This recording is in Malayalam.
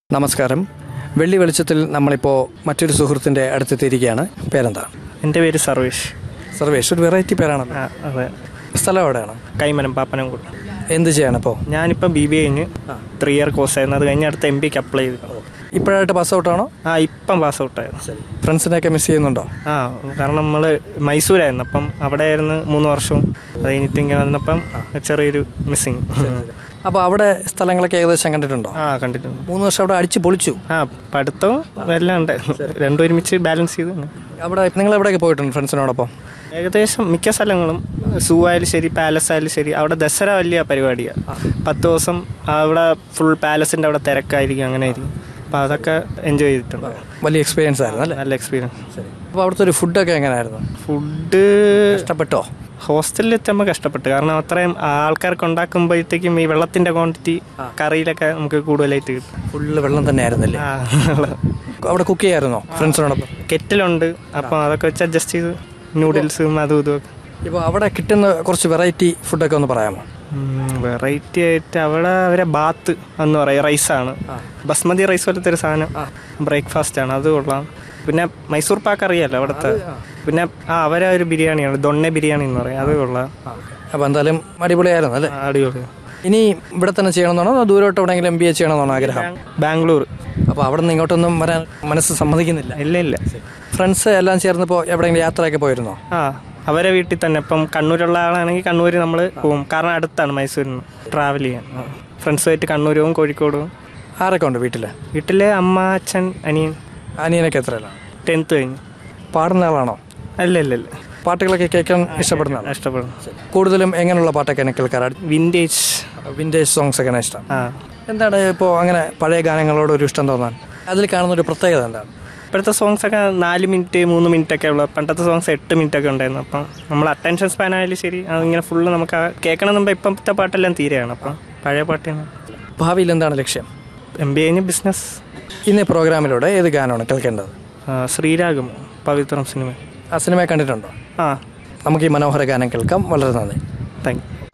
നമസ്കാരം വെള്ളി വെളിച്ചത്തിൽ നമ്മളിപ്പോൾ മറ്റൊരു സുഹൃത്തിൻ്റെ അടുത്തെത്തിയിരിക്കുകയാണ് പേരെന്താ എൻ്റെ പേര് സർവേഷ് സർവേഷ് ഒരു വെറൈറ്റി പേരാണല്ലോ ആ അതെ സ്ഥലം എവിടെയാണ് കൈമനം പാപ്പനംകുടി എന്ത് ചെയ്യാണ് ഇപ്പോൾ ഞാനിപ്പോൾ ബി ബി കഴിഞ്ഞ് ത്രീ ഇയർ കോഴ്സ് ആയിരുന്നു അത് കഴിഞ്ഞ് അടുത്ത എം പിക്ക് അപ്ലൈ ചെയ്തു ഇപ്പോഴായിട്ട് പാസ് ഔട്ടാണോ ആ ഇപ്പം പാസ് ഔട്ടായിരുന്നു ഫ്രണ്ട്സിനെയൊക്കെ മിസ് ചെയ്യുന്നുണ്ടോ ആ കാരണം നമ്മൾ മൈസൂരായിരുന്നു അപ്പം അവിടെ ആയിരുന്നു മൂന്ന് വർഷവും അത് കഴിഞ്ഞിട്ട് ഇങ്ങനെ വന്നപ്പം ചെറിയൊരു മിസ്സിങ് അപ്പോൾ അവിടെ സ്ഥലങ്ങളൊക്കെ ഏകദേശം കണ്ടിട്ടുണ്ടോ ആ കണ്ടിട്ടുണ്ട് മൂന്ന് വർഷം അവിടെ അടിച്ച് പൊളിച്ചു ആ പഠിത്തവും എല്ലാം ഉണ്ടായിരുന്നു രണ്ടും ഒരുമിച്ച് ബാലൻസ് ചെയ്ത് തന്നെ. അവിടെ നിങ്ങൾ എവിടെയൊക്കെ പോയിട്ടുണ്ട് ഫ്രണ്ട്സിനോടൊപ്പം ഏകദേശം മിക്ക സ്ഥലങ്ങളും സൂ ആയാലും ശരി പാലസ് ആയാലും ശരി അവിടെ ദസറ വലിയ പരിപാടിയാണ് പത്ത് ദിവസം അവിടെ ഫുൾ പാലസിൻ്റെ അവിടെ തിരക്കായിരിക്കും അങ്ങനെ ആയിരിക്കും അപ്പോൾ അതൊക്കെ എൻജോയ് ചെയ്തിട്ടുണ്ട് വലിയ എക്സ്പീരിയൻസ് ആയിരുന്നു അല്ലേ നല്ല എക്സ്പീരിയൻസ് അപ്പോൾ അവിടുത്തെ ഒരു ഫുഡൊക്കെ എങ്ങനെയായിരുന്നു ഫുഡ് ഇഷ്ടപ്പെട്ടോ ഹോസ്റ്റലിൽ എത്തുമ്പോൾ കഷ്ടപ്പെട്ടു കാരണം അത്രയും ആൾക്കാർക്ക് ഉണ്ടാക്കുമ്പോഴത്തേക്കും ഈ വെള്ളത്തിൻ്റെ ക്വാണ്ടിറ്റി കറിയിലൊക്കെ നമുക്ക് കൂടുതലായിട്ട് കിട്ടും ഫുള്ള് വെള്ളം തന്നെ ആയിരുന്നല്ലേ ആ അവിടെ കുക്ക് ചെയ്യായിരുന്നോ ഫ്രണ്ട്സിനോടൊപ്പം കെറ്റിലുണ്ട് അപ്പം അതൊക്കെ വെച്ച് അഡ്ജസ്റ്റ് ചെയ്ത് നൂഡിൽസും അതും ഇതും ഒക്കെ ഇപ്പോൾ അവിടെ കിട്ടുന്ന കുറച്ച് വെറൈറ്റി ഫുഡൊക്കെ ഒന്ന് പറയാമോ വെറൈറ്റി ആയിട്ട് അവിടെ അവരെ ബാത്ത് എന്ന് പറയും റൈസാണ് ബസ്മതി റൈസ് പോലത്തെ ഒരു സാധനം ബ്രേക്ക്ഫാസ്റ്റ് ആണ് അത് കൊള്ളാം പിന്നെ മൈസൂർ പാക്ക് അറിയാലോ അവിടുത്തെ പിന്നെ ആ അവരെ ഒരു ബിരിയാണിയാണ് ദൊണ്ണ ബിരിയാണി എന്ന് പറയും അത് കൊള്ളാം അപ്പോൾ എന്തായാലും അടിപൊളിയായിരുന്നു അല്ലേ ആ, അടിപൊളി ഇനി ഇവിടെ തന്നെ ചെയ്യണമെന്നാണോ അതോ ദൂരോട്ട് എവിടെയെങ്കിലും എം ബി എ ചെയ്യണമെന്നാണോ ആഗ്രഹം ബാംഗ്ലൂർ അപ്പോൾ അവിടെ നിന്ന് ഇങ്ങോട്ടൊന്നും വരാൻ മനസ്സ് സമ്മതിക്കുന്നില്ല ഇല്ല ഇല്ല ഫ്രണ്ട്സ് എല്ലാം ചേർന്നിപ്പോൾ എവിടെയെങ്കിലും യാത്രയൊക്കെ പോയിരുന്നോ ആ അവരെ വീട്ടിൽ തന്നെ ഇപ്പം കണ്ണൂരുള്ള ആളാണെങ്കിൽ കണ്ണൂർ നമ്മൾ പോകും കാരണം അടുത്താണ് മൈസൂരിൽ നിന്ന് ട്രാവൽ ചെയ്യാൻ ഫ്രണ്ട്സുമായിട്ട് കണ്ണൂർ പോകും കോഴിക്കോട് പോകും ആരൊക്കെ ഉണ്ട് വീട്ടിൽ വീട്ടിലെ അമ്മ അച്ഛൻ അനിയൻ അനിയനൊക്കെ എത്രയാണ് ടെൻത്ത് കഴിഞ്ഞു പാടുന്ന ആളാണോ അല്ല ഇല്ല ഇല്ല പാട്ടുകളൊക്കെ കേൾക്കാൻ ഇഷ്ടപ്പെടുന്നതാണ് ഇഷ്ടപ്പെടുന്നു കൂടുതലും എങ്ങനെയുള്ള പാട്ടൊക്കെയാണ് കേൾക്കാറ് വിൻറ്റേജ് വിൻറ്റേജ് സോങ്സ് ഒക്കെയാണ് ഇഷ്ടം ആ എന്താണ് ഇപ്പോൾ അങ്ങനെ പഴയ ഗാനങ്ങളോട് ഒരു ഇഷ്ടം തോന്നാൻ അതിൽ കാണുന്ന ഒരു പ്രത്യേകത എന്താണ് ഇപ്പോഴത്തെ സോങ്സ് ഒക്കെ നാല് മിനിറ്റ് മൂന്ന് മിനിറ്റ് ഒക്കെ ഉള്ളു പണ്ടത്തെ സോങ്സ് എട്ട് മിനിറ്റ് ഒക്കെ ഉണ്ടായിരുന്നു അപ്പം നമ്മൾ അറ്റൻഷൻ സ്പാൻ ആയാലും ശരി അതിങ്ങനെ ഫുള്ള് നമുക്ക് ആ കേൾക്കണം എന്നുമ്പോൾ ഇപ്പോഴത്തെ പാട്ടെല്ലാം തീരെയാണ് അപ്പം പഴയ പാട്ടാണ് ഭാവിയിൽ എന്താണ് ലക്ഷ്യം എം ബി കഴിഞ്ഞ് ബിസിനസ് ഇന്ന് ഈ പ്രോഗ്രാമിലൂടെ ഏത് ഗാനമാണ് കേൾക്കേണ്ടത് ശ്രീരാഗം പവിത്രം സിനിമ ആ സിനിമ കണ്ടിട്ടുണ്ടോ ആ നമുക്ക് ഈ മനോഹര ഗാനം കേൾക്കാം വളരെ നന്ദി താങ്ക് യു